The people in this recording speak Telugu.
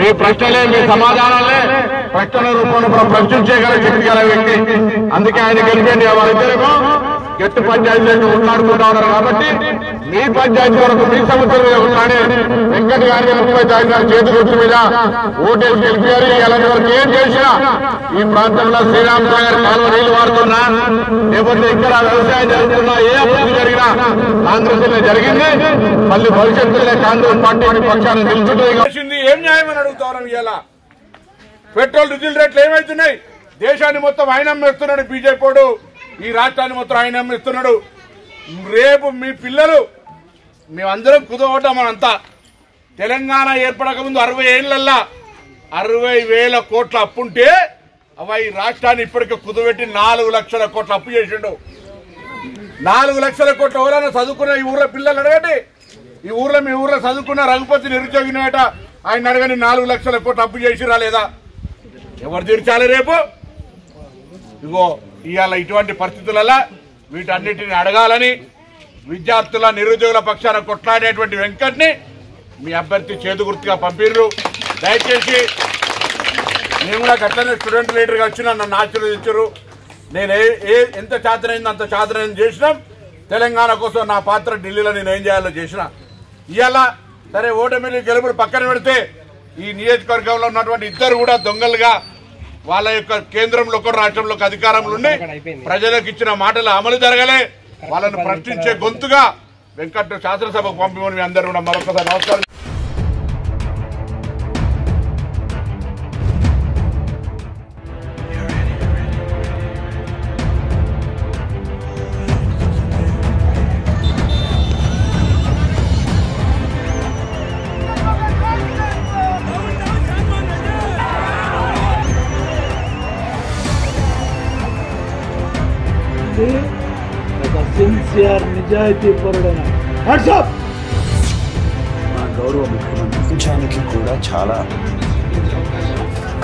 మీ ప్రశ్నలే మీ సమాధానాలే ప్రశ్నల రూపంలో ప్ర- ప్రశ్నించగల శక్తి గల వ్యక్తి అందుకే ఆయన గెలిపండి వాళ్ళిద్దరేమో గట్టి పంచాయతీలో ఉన్నాడుకుంటా ఉన్నారు కాబట్టి మీ పంచాయతీ వరకు మీ సమస్యల మీద ఉన్నాడే వెంకట గారి ముప్పై తారీఖు చేతి గుర్తు మీద ఓటేసి గెలిపారు ఇలాంటి వరకు ఏం చేసినా ఈ ప్రాంతంలో శ్రీరామ్ సాగర్ కాలువ నీళ్లు వాడుతున్నా లేకపోతే ఇక్కడ వ్యవసాయం జరుగుతున్నా ఏ అభివృద్ధి జరిగినా కాంగ్రెస్ లో జరిగింది మళ్ళీ భవిష్యత్తులో కాంగ్రెస్ పార్టీ పక్షాన్ని నిలుచుంటుంది చేసింది ఏం న్యాయం అని అడుగుతాను ఇవాళ పెట్రోల్ డీజిల్ రేట్లు ఏమవుతున్నాయి దేశాన్ని మొత్తం ఆయన అమ్మేస్తున్నాడు బీజేపీడు ఈ రాష్ట్రాన్ని మొత్తం ఆయన అమ్మేస్తున్నాడు రేపు మీ పిల్లలు మేమందరం కుదవటం మనంతా తెలంగాణ ఏర్పడక ముందు అరవై ఏళ్లల్లా అరవై వేల కోట్ల అప్పుంటే అవ ఈ రాష్ట్రాన్ని ఇప్పటికే కుదబెట్టి నాలుగు లక్షల కోట్ల అప్పు చేసిండు నాలుగు లక్షల కోట్ల ఎవరైనా చదువుకున్న ఈ ఊర్లో పిల్లలు అడగండి ఈ ఊర్లో మీ ఊర్లో చదువుకున్న రఘుపతి నిరుద్యోగినట ఆయన అడగని నాలుగు లక్షల కోట్ల అప్పు చేసిరా లేదా ఎవరు తీర్చాలి రేపు ఇగో ఇవాళ ఇటువంటి పరిస్థితులలో వీటన్నిటిని అడగాలని విద్యార్థుల నిరుద్యోగుల పక్షాన కొట్లాడేటువంటి వెంకట్ని మీ అభ్యర్థి చేదు గుర్తుగా పంపిర్రు దయచేసి నేను కూడా గట్లనే స్టూడెంట్ లీడర్గా వచ్చిన నన్ను ఆశీర్వదించరు నేను ఏ ఏ ఎంత చాతనైందో అంత చాతనైంది చేసినాం తెలంగాణ కోసం నా పాత్ర ఢిల్లీలో నేను ఏం చేయాలో చేసిన ఇవాళ సరే ఓటమిని గెలుపులు పక్కన పెడితే ఈ నియోజకవర్గంలో ఉన్నటువంటి ఇద్దరు కూడా దొంగలుగా వాళ్ళ యొక్క కేంద్రంలో ఒక రాష్ట్రంలో ఒక అధికారంలో ఉండి ప్రజలకు ఇచ్చిన మాటలు అమలు జరగలే వాళ్ళని ప్రశ్నించే గొంతుగా వెంకట్ శాసనసభకు పంపిమని మీ అందరూ కూడా మరొకసారి నమస్కారం ఇది ఒక సిన్సియర్ నిజాయితీ పరుడైన వాట్సాప్ మా గౌరవ ముఖ్యమంత్రి ప్రపంచానికి కూడా చాలా